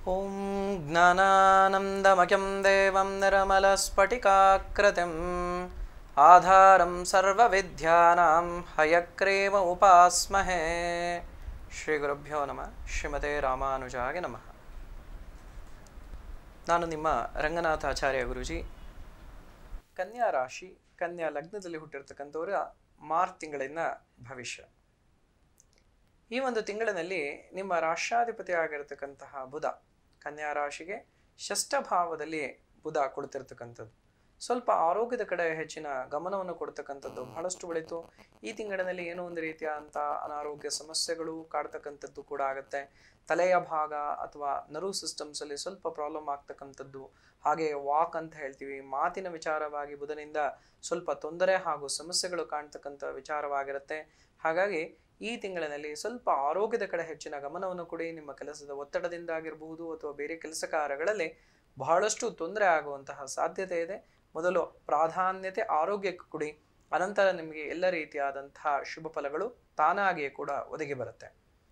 ॐ ज्ञानानन्दमयं देवं निर्मलस्फटिकाकृतिम् आधारं सर्वविद्यानां हयग्रीव उपास्महे ಶ್ರೀಗುರುಭ್ಯೋ ನಮಃ ಶ್ರೀಮತೆ ರಾಮಾನುಜಾಯ ನಮಃ ನಾನು ನಿಮ್ಮ ರಂಗನಾಥಾಚಾರ್ಯ ಗುರುಜಿ ಕನ್ಯಾ ರಾಶಿ ಕನ್ಯಾ ಲಗ್ನದಲ್ಲಿ ಹುಟ್ಟಿರ್ತಕ್ಕಂಥವರ ಮಾರ್ಚ್ ತಿಂಗಳಿನ ಭವಿಷ್ಯ ಈ ಒಂದು ತಿಂಗಳಿನಲ್ಲಿ ನಿಮ್ಮ ರಾಷ್ಟ್ರಾಧಿಪತಿ ಆಗಿರತಕ್ಕಂತಹ ಬುಧ ಕನ್ಯಾ ರಾಶಿಗೆ ಷಷ್ಠ ಭಾವದಲ್ಲಿ ಬುಧ ಕೊಡ್ತಿರ್ತಕ್ಕಂಥದ್ದು ಸ್ವಲ್ಪ ಆರೋಗ್ಯದ ಕಡೆ ಹೆಚ್ಚಿನ ಗಮನವನ್ನು ಕೊಡ್ತಕ್ಕಂಥದ್ದು ಬಹಳಷ್ಟು ಬೆಳೀತು ಈ ತಿಂಗಳಿನಲ್ಲಿ ಏನೋ ಒಂದು ರೀತಿಯಾದಂಥ ಅನಾರೋಗ್ಯ ಸಮಸ್ಯೆಗಳು ಕಾಡ್ತಕ್ಕಂಥದ್ದು ಕೂಡ ಆಗುತ್ತೆ ತಲೆಯ ಭಾಗ ಅಥವಾ ನರ್ವ್ ಸಿಸ್ಟಮ್ಸಲ್ಲಿ ಸ್ವಲ್ಪ ಪ್ರಾಬ್ಲಮ್ ಆಗ್ತಕ್ಕಂಥದ್ದು ಹಾಗೆ ವಾಕ್ ಅಂತ ಹೇಳ್ತೀವಿ ಮಾತಿನ ವಿಚಾರವಾಗಿ ಬುಧನಿಂದ ಸ್ವಲ್ಪ ತೊಂದರೆ ಹಾಗೂ ಸಮಸ್ಯೆಗಳು ಕಾಣ್ತಕ್ಕಂಥ ವಿಚಾರವಾಗಿರುತ್ತೆ ಹಾಗಾಗಿ ಈ ತಿಂಗಳಿನಲ್ಲಿ ಸ್ವಲ್ಪ ಆರೋಗ್ಯದ ಕಡೆ ಹೆಚ್ಚಿನ ಗಮನವನ್ನು ಕೊಡಿ ನಿಮ್ಮ ಕೆಲಸದ ಒತ್ತಡದಿಂದ ಆಗಿರಬಹುದು ಅಥವಾ ಬೇರೆ ಕೆಲಸ ಕಾರ್ಯಗಳಲ್ಲಿ ಬಹಳಷ್ಟು ತೊಂದರೆ ಆಗುವಂತಹ ಸಾಧ್ಯತೆ ಇದೆ ಮೊದಲು ಪ್ರಾಧಾನ್ಯತೆ ಆರೋಗ್ಯಕ್ಕೆ ಕೊಡಿ ಅನಂತರ ನಿಮಗೆ ಎಲ್ಲ ರೀತಿಯಾದಂತಹ ಶುಭ ಫಲಗಳು ತಾನಾಗಿಯೇ ಕೂಡ ಒದಗಿ ಬರುತ್ತೆ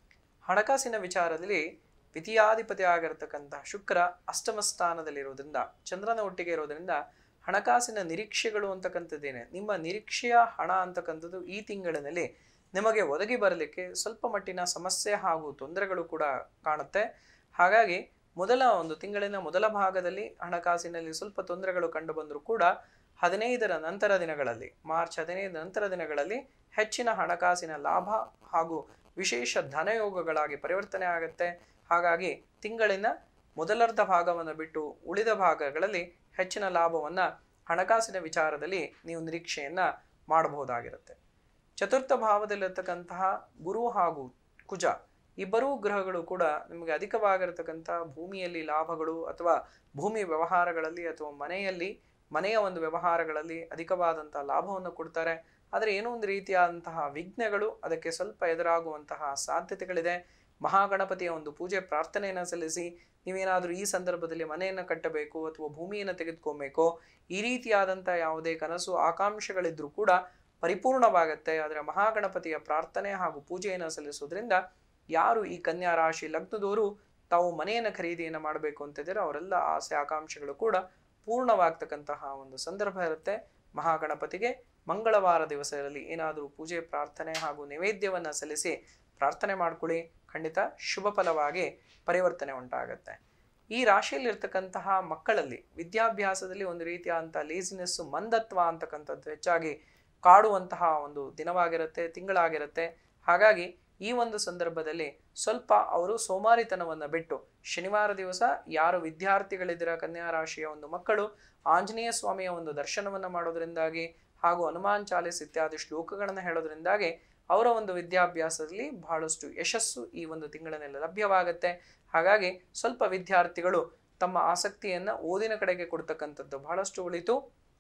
ಹಣಕಾಸಿನ ವಿಚಾರದಲ್ಲಿ ದ್ವಿತೀಯಾಧಿಪತಿ ಆಗಿರತಕ್ಕಂತಹ ಶುಕ್ರ ಅಷ್ಟಮ ಸ್ಥಾನದಲ್ಲಿರೋದ್ರಿಂದ ಚಂದ್ರನ ಒಟ್ಟಿಗೆ ಇರೋದ್ರಿಂದ ಹಣಕಾಸಿನ ನಿರೀಕ್ಷೆಗಳು ಅಂತಕ್ಕಂಥದ್ದೇನೆ ನಿಮ್ಮ ನಿರೀಕ್ಷೆಯ ಹಣ ಅಂತಕ್ಕಂಥದ್ದು ಈ ತಿಂಗಳಿನಲ್ಲಿ ನಿಮಗೆ ಒದಗಿ ಬರಲಿಕ್ಕೆ ಸ್ವಲ್ಪ ಮಟ್ಟಿನ ಸಮಸ್ಯೆ ಹಾಗೂ ತೊಂದರೆಗಳು ಕೂಡ ಕಾಣುತ್ತೆ ಹಾಗಾಗಿ ಮೊದಲ ಒಂದು ತಿಂಗಳಿನ ಮೊದಲ ಭಾಗದಲ್ಲಿ ಹಣಕಾಸಿನಲ್ಲಿ ಸ್ವಲ್ಪ ತೊಂದರೆಗಳು ಕಂಡು ಬಂದರೂ ಕೂಡ ಹದಿನೈದರ ನಂತರ ದಿನಗಳಲ್ಲಿ ಮಾರ್ಚ್ ಹದಿನೈದರ ನಂತರ ದಿನಗಳಲ್ಲಿ ಹೆಚ್ಚಿನ ಹಣಕಾಸಿನ ಲಾಭ ಹಾಗೂ ವಿಶೇಷ ಧನಯೋಗಗಳಾಗಿ ಪರಿವರ್ತನೆ ಆಗುತ್ತೆ ಹಾಗಾಗಿ ತಿಂಗಳಿನ ಮೊದಲರ್ಧ ಭಾಗವನ್ನು ಬಿಟ್ಟು ಉಳಿದ ಭಾಗಗಳಲ್ಲಿ ಹೆಚ್ಚಿನ ಲಾಭವನ್ನು ಹಣಕಾಸಿನ ವಿಚಾರದಲ್ಲಿ ನೀವು ನಿರೀಕ್ಷೆಯನ್ನ ಮಾಡಬಹುದಾಗಿರುತ್ತೆ ಚತುರ್ಥ ಭಾವದಲ್ಲಿರ್ತಕ್ಕಂತಹ ಗುರು ಹಾಗೂ ಕುಜ ಇಬ್ಬರೂ ಗ್ರಹಗಳು ಕೂಡ ನಿಮಗೆ ಅಧಿಕವಾಗಿರತಕ್ಕಂಥ ಭೂಮಿಯಲ್ಲಿ ಲಾಭಗಳು ಅಥವಾ ಭೂಮಿ ವ್ಯವಹಾರಗಳಲ್ಲಿ ಅಥವಾ ಮನೆಯಲ್ಲಿ ಮನೆಯ ಒಂದು ವ್ಯವಹಾರಗಳಲ್ಲಿ ಅಧಿಕವಾದಂಥ ಲಾಭವನ್ನು ಕೊಡ್ತಾರೆ ಆದರೆ ಏನೋ ಒಂದು ರೀತಿಯಾದಂತಹ ವಿಘ್ನಗಳು ಅದಕ್ಕೆ ಸ್ವಲ್ಪ ಎದುರಾಗುವಂತಹ ಸಾಧ್ಯತೆಗಳಿದೆ ಮಹಾಗಣಪತಿಯ ಒಂದು ಪೂಜೆ ಪ್ರಾರ್ಥನೆಯನ್ನು ಸಲ್ಲಿಸಿ ನೀವೇನಾದರೂ ಈ ಸಂದರ್ಭದಲ್ಲಿ ಮನೆಯನ್ನು ಕಟ್ಟಬೇಕು ಅಥವಾ ಭೂಮಿಯನ್ನು ತೆಗೆದುಕೊಬೇಕು ಈ ರೀತಿಯಾದಂಥ ಯಾವುದೇ ಕನಸು ಆಕಾಂಕ್ಷೆಗಳಿದ್ರೂ ಕೂಡ ಪರಿಪೂರ್ಣವಾಗುತ್ತೆ ಆದರೆ ಮಹಾಗಣಪತಿಯ ಪ್ರಾರ್ಥನೆ ಹಾಗೂ ಪೂಜೆಯನ್ನು ಸಲ್ಲಿಸೋದ್ರಿಂದ ಯಾರು ಈ ಕನ್ಯಾ ರಾಶಿ ಲಗ್ನದವರು ತಾವು ಮನೆಯನ್ನು ಖರೀದಿಯನ್ನು ಮಾಡಬೇಕು ಅಂತಿದ್ದಾರೆ ಅವರೆಲ್ಲ ಆಸೆ ಆಕಾಂಕ್ಷೆಗಳು ಕೂಡ ಪೂರ್ಣವಾಗ್ತಕ್ಕಂತಹ ಒಂದು ಸಂದರ್ಭ ಇರುತ್ತೆ ಮಹಾಗಣಪತಿಗೆ ಮಂಗಳವಾರ ದಿವಸದಲ್ಲಿ ಏನಾದರೂ ಪೂಜೆ ಪ್ರಾರ್ಥನೆ ಹಾಗೂ ನೈವೇದ್ಯವನ್ನು ಸಲ್ಲಿಸಿ ಪ್ರಾರ್ಥನೆ ಮಾಡ್ಕೊಳ್ಳಿ ಖಂಡಿತ ಶುಭ ಫಲವಾಗಿ ಪರಿವರ್ತನೆ ಉಂಟಾಗುತ್ತೆ ಈ ರಾಶಿಯಲ್ಲಿರ್ತಕ್ಕಂತಹ ಮಕ್ಕಳಲ್ಲಿ ವಿದ್ಯಾಭ್ಯಾಸದಲ್ಲಿ ಒಂದು ರೀತಿಯಾದಂಥ ಲೇಸಿನೆಸ್ಸು ಮಂದತ್ವ ಅಂತಕ್ಕಂಥದ್ದು ಹೆಚ್ಚಾಗಿ ಕಾಡುವಂತಹ ಒಂದು ದಿನವಾಗಿರುತ್ತೆ ತಿಂಗಳಾಗಿರುತ್ತೆ ಹಾಗಾಗಿ ಈ ಒಂದು ಸಂದರ್ಭದಲ್ಲಿ ಸ್ವಲ್ಪ ಅವರು ಸೋಮಾರಿತನವನ್ನು ಬಿಟ್ಟು ಶನಿವಾರ ದಿವಸ ಯಾರು ವಿದ್ಯಾರ್ಥಿಗಳಿದ್ದೀರ ಕನ್ಯಾ ರಾಶಿಯ ಒಂದು ಮಕ್ಕಳು ಆಂಜನೇಯ ಸ್ವಾಮಿಯ ಒಂದು ದರ್ಶನವನ್ನು ಮಾಡೋದ್ರಿಂದಾಗಿ ಹಾಗೂ ಹನುಮಾನ್ ಚಾಲಿಸ್ ಇತ್ಯಾದಿ ಶ್ಲೋಕಗಳನ್ನು ಹೇಳೋದ್ರಿಂದಾಗಿ ಅವರ ಒಂದು ವಿದ್ಯಾಭ್ಯಾಸದಲ್ಲಿ ಬಹಳಷ್ಟು ಯಶಸ್ಸು ಈ ಒಂದು ತಿಂಗಳಿನಲ್ಲಿ ಲಭ್ಯವಾಗುತ್ತೆ ಹಾಗಾಗಿ ಸ್ವಲ್ಪ ವಿದ್ಯಾರ್ಥಿಗಳು ತಮ್ಮ ಆಸಕ್ತಿಯನ್ನು ಓದಿನ ಕಡೆಗೆ ಕೊಡ್ತಕ್ಕಂಥದ್ದು ಬಹಳಷ್ಟು ಉಳಿತು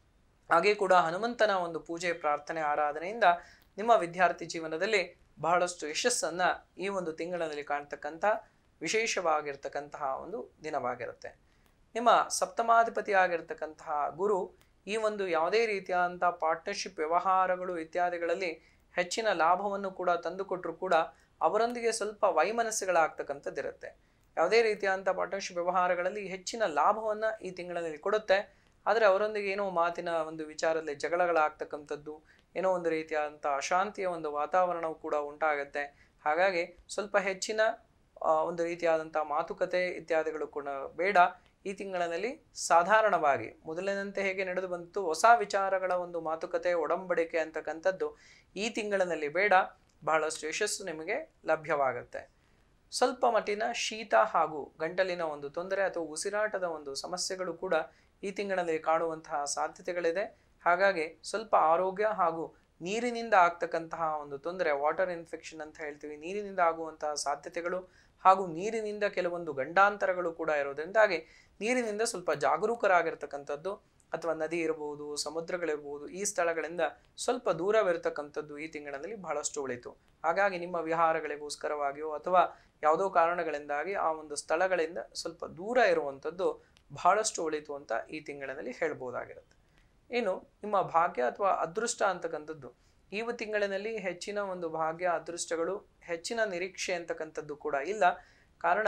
ಹಾಗೆ ಕೂಡ ಹನುಮಂತನ ಒಂದು ಪೂಜೆ ಪ್ರಾರ್ಥನೆ ಆರಾಧನೆಯಿಂದ ನಿಮ್ಮ ವಿದ್ಯಾರ್ಥಿ ಜೀವನದಲ್ಲಿ ಬಹಳಷ್ಟು ಯಶಸ್ಸನ್ನು ಈ ಒಂದು ತಿಂಗಳಲ್ಲಿ ಕಾಣ್ತಕ್ಕಂಥ ವಿಶೇಷವಾಗಿರ್ತಕ್ಕಂತಹ ಒಂದು ದಿನವಾಗಿರುತ್ತೆ ನಿಮ್ಮ ಸಪ್ತಮಾಧಿಪತಿ ಆಗಿರ್ತಕ್ಕಂತಹ ಗುರು ಈ ಒಂದು ಯಾವುದೇ ರೀತಿಯಾದಂಥ ಪಾರ್ಟ್ನರ್ಶಿಪ್ ವ್ಯವಹಾರಗಳು ಇತ್ಯಾದಿಗಳಲ್ಲಿ ಹೆಚ್ಚಿನ ಲಾಭವನ್ನು ಕೂಡ ತಂದುಕೊಟ್ರು ಕೂಡ ಅವರೊಂದಿಗೆ ಸ್ವಲ್ಪ ವೈಮನಸ್ಸುಗಳಾಗ್ತಕ್ಕಂಥದ್ದಿರುತ್ತೆ ಯಾವುದೇ ರೀತಿಯಾದಂಥ ಪಾರ್ಟ್ನರ್ಶಿಪ್ ವ್ಯವಹಾರಗಳಲ್ಲಿ ಹೆಚ್ಚಿನ ಲಾಭವನ್ನು ಈ ತಿಂಗಳಲ್ಲಿ ಕೊಡುತ್ತೆ ಆದರೆ ಅವರೊಂದಿಗೆ ಏನೋ ಮಾತಿನ ಒಂದು ವಿಚಾರದಲ್ಲಿ ಜಗಳಗಳಾಗ್ತಕ್ಕಂಥದ್ದು ಏನೋ ಒಂದು ರೀತಿಯಾದಂಥ ಅಶಾಂತಿಯ ಒಂದು ವಾತಾವರಣವು ಕೂಡ ಉಂಟಾಗುತ್ತೆ ಹಾಗಾಗಿ ಸ್ವಲ್ಪ ಹೆಚ್ಚಿನ ಒಂದು ರೀತಿಯಾದಂಥ ಮಾತುಕತೆ ಇತ್ಯಾದಿಗಳು ಕೂಡ ಬೇಡ ಈ ತಿಂಗಳಿನಲ್ಲಿ ಸಾಧಾರಣವಾಗಿ ಮೊದಲಿನಂತೆ ಹೇಗೆ ನಡೆದು ಬಂತು ಹೊಸ ವಿಚಾರಗಳ ಒಂದು ಮಾತುಕತೆ ಒಡಂಬಡಿಕೆ ಅಂತಕ್ಕಂಥದ್ದು ಈ ತಿಂಗಳಿನಲ್ಲಿ ಬೇಡ ಬಹಳಷ್ಟು ಯಶಸ್ಸು ನಿಮಗೆ ಲಭ್ಯವಾಗುತ್ತೆ ಸ್ವಲ್ಪ ಮಟ್ಟಿನ ಶೀತ ಹಾಗೂ ಗಂಟಲಿನ ಒಂದು ತೊಂದರೆ ಅಥವಾ ಉಸಿರಾಟದ ಒಂದು ಸಮಸ್ಯೆಗಳು ಕೂಡ ಈ ತಿಂಗಳಲ್ಲಿ ಕಾಣುವಂತಹ ಸಾಧ್ಯತೆಗಳಿದೆ ಹಾಗಾಗಿ ಸ್ವಲ್ಪ ಆರೋಗ್ಯ ಹಾಗೂ ನೀರಿನಿಂದ ಆಗ್ತಕ್ಕಂತಹ ಒಂದು ತೊಂದರೆ ವಾಟರ್ ಇನ್ಫೆಕ್ಷನ್ ಅಂತ ಹೇಳ್ತೀವಿ ನೀರಿನಿಂದ ಆಗುವಂತಹ ಸಾಧ್ಯತೆಗಳು ಹಾಗೂ ನೀರಿನಿಂದ ಕೆಲವೊಂದು ಗಂಡಾಂತರಗಳು ಕೂಡ ಇರೋದ್ರಿಂದಾಗಿ ನೀರಿನಿಂದ ಸ್ವಲ್ಪ ಜಾಗರೂಕರಾಗಿರ್ತಕ್ಕಂಥದ್ದು ಅಥವಾ ನದಿ ಇರಬಹುದು ಸಮುದ್ರಗಳಿರ್ಬೋದು ಈ ಸ್ಥಳಗಳಿಂದ ಸ್ವಲ್ಪ ದೂರವಿರತಕ್ಕಂಥದ್ದು ಈ ತಿಂಗಳಲ್ಲಿ ಬಹಳಷ್ಟು ಉಳಿತು ಹಾಗಾಗಿ ನಿಮ್ಮ ವಿಹಾರಗಳಿಗೋಸ್ಕರವಾಗಿಯೋ ಅಥವಾ ಯಾವುದೋ ಕಾರಣಗಳಿಂದಾಗಿ ಆ ಒಂದು ಸ್ಥಳಗಳಿಂದ ಸ್ವಲ್ಪ ದೂರ ಇರುವಂಥದ್ದು ಬಹಳಷ್ಟು ಉಳಿತು ಅಂತ ಈ ತಿಂಗಳಿನಲ್ಲಿ ಹೇಳ್ಬೋದಾಗಿರುತ್ತೆ ಇನ್ನು ನಿಮ್ಮ ಭಾಗ್ಯ ಅಥವಾ ಅದೃಷ್ಟ ಅಂತಕ್ಕಂಥದ್ದು ಈ ತಿಂಗಳಿನಲ್ಲಿ ಹೆಚ್ಚಿನ ಒಂದು ಭಾಗ್ಯ ಅದೃಷ್ಟಗಳು ಹೆಚ್ಚಿನ ನಿರೀಕ್ಷೆ ಅಂತಕ್ಕಂಥದ್ದು ಕೂಡ ಇಲ್ಲ ಕಾರಣ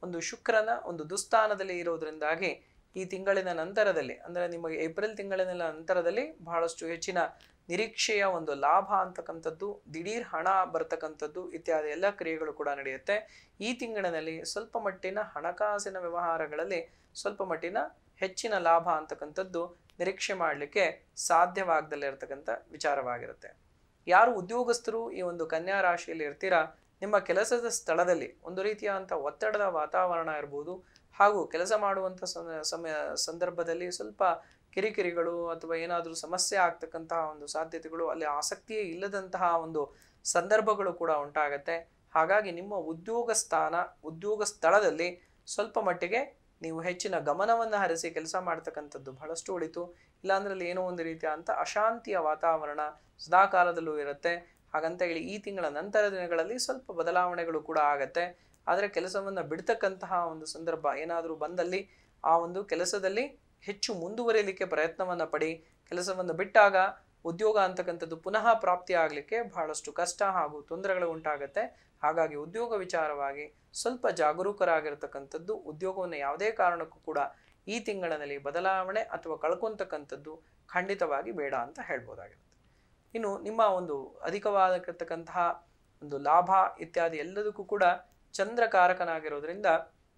ಒಂದು ಶುಕ್ರನ ಒಂದು ದುಸ್ಥಾನದಲ್ಲಿ ಇರೋದ್ರಿಂದಾಗಿ ಈ ತಿಂಗಳಿನ ನಂತರದಲ್ಲಿ ಅಂದರೆ ನಿಮಗೆ ಏಪ್ರಿಲ್ ತಿಂಗಳಿನ ನಂತರದಲ್ಲಿ ಬಹಳಷ್ಟು ಹೆಚ್ಚಿನ ನಿರೀಕ್ಷೆಯ ಒಂದು ಲಾಭ ಅಂತಕ್ಕಂಥದ್ದು ದಿಢೀರ್ ಹಣ ಬರ್ತಕ್ಕಂಥದ್ದು ಇತ್ಯಾದಿ ಎಲ್ಲ ಕ್ರಿಯೆಗಳು ಕೂಡ ನಡೆಯುತ್ತೆ ಈ ತಿಂಗಳಿನಲ್ಲಿ ಸ್ವಲ್ಪ ಮಟ್ಟಿನ ಹಣಕಾಸಿನ ವ್ಯವಹಾರಗಳಲ್ಲಿ ಸ್ವಲ್ಪ ಮಟ್ಟಿನ ಹೆಚ್ಚಿನ ಲಾಭ ಅಂತಕ್ಕಂಥದ್ದು ನಿರೀಕ್ಷೆ ಮಾಡಲಿಕ್ಕೆ ಸಾಧ್ಯವಾಗದಲ್ಲೇ ಇರತಕ್ಕಂಥ ವಿಚಾರವಾಗಿರುತ್ತೆ ಯಾರು ಉದ್ಯೋಗಸ್ಥರು ಈ ಒಂದು ಕನ್ಯಾ ರಾಶಿಯಲ್ಲಿ ಇರ್ತೀರಾ ನಿಮ್ಮ ಕೆಲಸದ ಸ್ಥಳದಲ್ಲಿ ಒಂದು ರೀತಿಯಾದಂಥ ಒತ್ತಡದ ವಾತಾವರಣ ಇರ್ಬೋದು ಹಾಗೂ ಕೆಲಸ ಮಾಡುವಂಥ ಸಮಯ ಸಂದರ್ಭದಲ್ಲಿ ಸ್ವಲ್ಪ ಕಿರಿಕಿರಿಗಳು ಅಥವಾ ಏನಾದರೂ ಸಮಸ್ಯೆ ಆಗ್ತಕ್ಕಂತಹ ಒಂದು ಸಾಧ್ಯತೆಗಳು ಅಲ್ಲಿ ಆಸಕ್ತಿಯೇ ಇಲ್ಲದಂತಹ ಒಂದು ಸಂದರ್ಭಗಳು ಕೂಡ ಉಂಟಾಗತ್ತೆ ಹಾಗಾಗಿ ನಿಮ್ಮ ಉದ್ಯೋಗ ಸ್ಥಾನ ಉದ್ಯೋಗ ಸ್ಥಳದಲ್ಲಿ ಸ್ವಲ್ಪ ಮಟ್ಟಿಗೆ ನೀವು ಹೆಚ್ಚಿನ ಗಮನವನ್ನು ಹರಿಸಿ ಕೆಲಸ ಮಾಡ್ತಕ್ಕಂಥದ್ದು ಬಹಳಷ್ಟು ಉಳಿತು ಇಲ್ಲಾಂದ್ರಲ್ಲಿ ಏನೋ ಒಂದು ರೀತಿಯಾದಂಥ ಅಶಾಂತಿಯ ವಾತಾವರಣ ಸದಾಕಾಲದಲ್ಲೂ ಇರುತ್ತೆ ಹಾಗಂತ ಹೇಳಿ ಈ ತಿಂಗಳ ನಂತರ ದಿನಗಳಲ್ಲಿ ಸ್ವಲ್ಪ ಬದಲಾವಣೆಗಳು ಕೂಡ ಆಗತ್ತೆ ಆದರೆ ಕೆಲಸವನ್ನು ಬಿಡ್ತಕ್ಕಂತಹ ಒಂದು ಸಂದರ್ಭ ಏನಾದರೂ ಬಂದಲ್ಲಿ ಆ ಒಂದು ಕೆಲಸದಲ್ಲಿ ಹೆಚ್ಚು ಮುಂದುವರಿಯಲಿಕ್ಕೆ ಪ್ರಯತ್ನವನ್ನು ಪಡಿ ಕೆಲಸವನ್ನು ಬಿಟ್ಟಾಗ ಉದ್ಯೋಗ ಅಂತಕ್ಕಂಥದ್ದು ಪುನಃ ಪ್ರಾಪ್ತಿ ಆಗಲಿಕ್ಕೆ ಬಹಳಷ್ಟು ಕಷ್ಟ ಹಾಗೂ ತೊಂದರೆಗಳು ಉಂಟಾಗತ್ತೆ ಹಾಗಾಗಿ ಉದ್ಯೋಗ ವಿಚಾರವಾಗಿ ಸ್ವಲ್ಪ ಜಾಗರೂಕರಾಗಿರ್ತಕ್ಕಂಥದ್ದು ಉದ್ಯೋಗವನ್ನು ಯಾವುದೇ ಕಾರಣಕ್ಕೂ ಕೂಡ ಈ ತಿಂಗಳಿನಲ್ಲಿ ಬದಲಾವಣೆ ಅಥವಾ ಕಳ್ಕೊಂತಕ್ಕಂಥದ್ದು ಖಂಡಿತವಾಗಿ ಬೇಡ ಅಂತ ಹೇಳ್ಬೋದಾಗಿರುತ್ತೆ ಇನ್ನು ನಿಮ್ಮ ಒಂದು ಅಧಿಕವಾಗಿರ್ತಕ್ಕಂತಹ ಒಂದು ಲಾಭ ಇತ್ಯಾದಿ ಎಲ್ಲದಕ್ಕೂ ಕೂಡ ಚಂದ್ರಕಾರಕನಾಗಿರೋದ್ರಿಂದ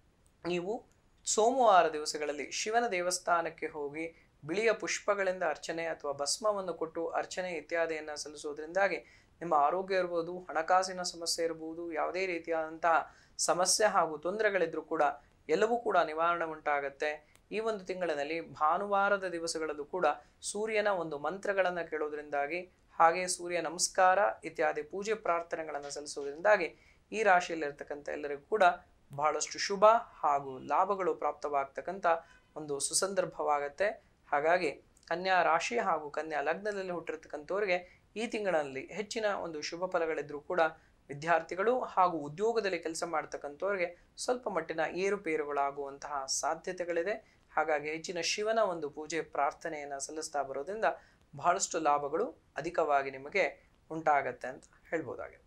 ನೀವು ಸೋಮವಾರ ದಿವಸಗಳಲ್ಲಿ ಶಿವನ ದೇವಸ್ಥಾನಕ್ಕೆ ಹೋಗಿ ಬಿಳಿಯ ಪುಷ್ಪಗಳಿಂದ ಅರ್ಚನೆ ಅಥವಾ ಭಸ್ಮವನ್ನು ಕೊಟ್ಟು ಅರ್ಚನೆ ಇತ್ಯಾದಿಯನ್ನು ಸಲ್ಲಿಸೋದ್ರಿಂದಾಗಿ ನಿಮ್ಮ ಆರೋಗ್ಯ ಇರ್ಬೋದು ಹಣಕಾಸಿನ ಸಮಸ್ಯೆ ಇರ್ಬೋದು ಯಾವುದೇ ರೀತಿಯಾದಂತಹ ಸಮಸ್ಯೆ ಹಾಗೂ ತೊಂದರೆಗಳಿದ್ರೂ ಕೂಡ ಎಲ್ಲವೂ ಕೂಡ ನಿವಾರಣೆ ಉಂಟಾಗತ್ತೆ ಈ ಒಂದು ತಿಂಗಳಿನಲ್ಲಿ ಭಾನುವಾರದ ದಿವಸಗಳಲ್ಲೂ ಕೂಡ ಸೂರ್ಯನ ಒಂದು ಮಂತ್ರಗಳನ್ನು ಕೇಳೋದ್ರಿಂದಾಗಿ ಹಾಗೆ ಸೂರ್ಯ ನಮಸ್ಕಾರ ಇತ್ಯಾದಿ ಪೂಜೆ ಪ್ರಾರ್ಥನೆಗಳನ್ನು ಸಲ್ಲಿಸೋದ್ರಿಂದಾಗಿ ಈ ರಾಶಿಯಲ್ಲಿರ್ತಕ್ಕಂಥ ಎಲ್ಲರಿಗೂ ಕೂಡ ಬಹಳಷ್ಟು ಶುಭ ಹಾಗೂ ಲಾಭಗಳು ಪ್ರಾಪ್ತವಾಗ್ತಕ್ಕಂಥ ಒಂದು ಸುಸಂದರ್ಭವಾಗತ್ತೆ ಹಾಗಾಗಿ ಕನ್ಯಾ ರಾಶಿ ಹಾಗೂ ಕನ್ಯಾ ಲಗ್ನದಲ್ಲಿ ಹುಟ್ಟಿರ್ತಕ್ಕಂಥವ್ರಿಗೆ ಈ ತಿಂಗಳಲ್ಲಿ ಹೆಚ್ಚಿನ ಒಂದು ಶುಭ ಫಲಗಳಿದ್ರೂ ಕೂಡ ವಿದ್ಯಾರ್ಥಿಗಳು ಹಾಗೂ ಉದ್ಯೋಗದಲ್ಲಿ ಕೆಲಸ ಮಾಡ್ತಕ್ಕಂಥವ್ರಿಗೆ ಸ್ವಲ್ಪ ಮಟ್ಟಿನ ಏರುಪೇರುಗಳಾಗುವಂತಹ ಸಾಧ್ಯತೆಗಳಿದೆ ಹಾಗಾಗಿ ಹೆಚ್ಚಿನ ಶಿವನ ಒಂದು ಪೂಜೆ ಪ್ರಾರ್ಥನೆಯನ್ನು ಸಲ್ಲಿಸ್ತಾ ಬರೋದ್ರಿಂದ ಬಹಳಷ್ಟು ಲಾಭಗಳು ಅಧಿಕವಾಗಿ ನಿಮಗೆ ಉಂಟಾಗತ್ತೆ ಅಂತ ಹೇಳ್ಬೋದಾಗಿದೆ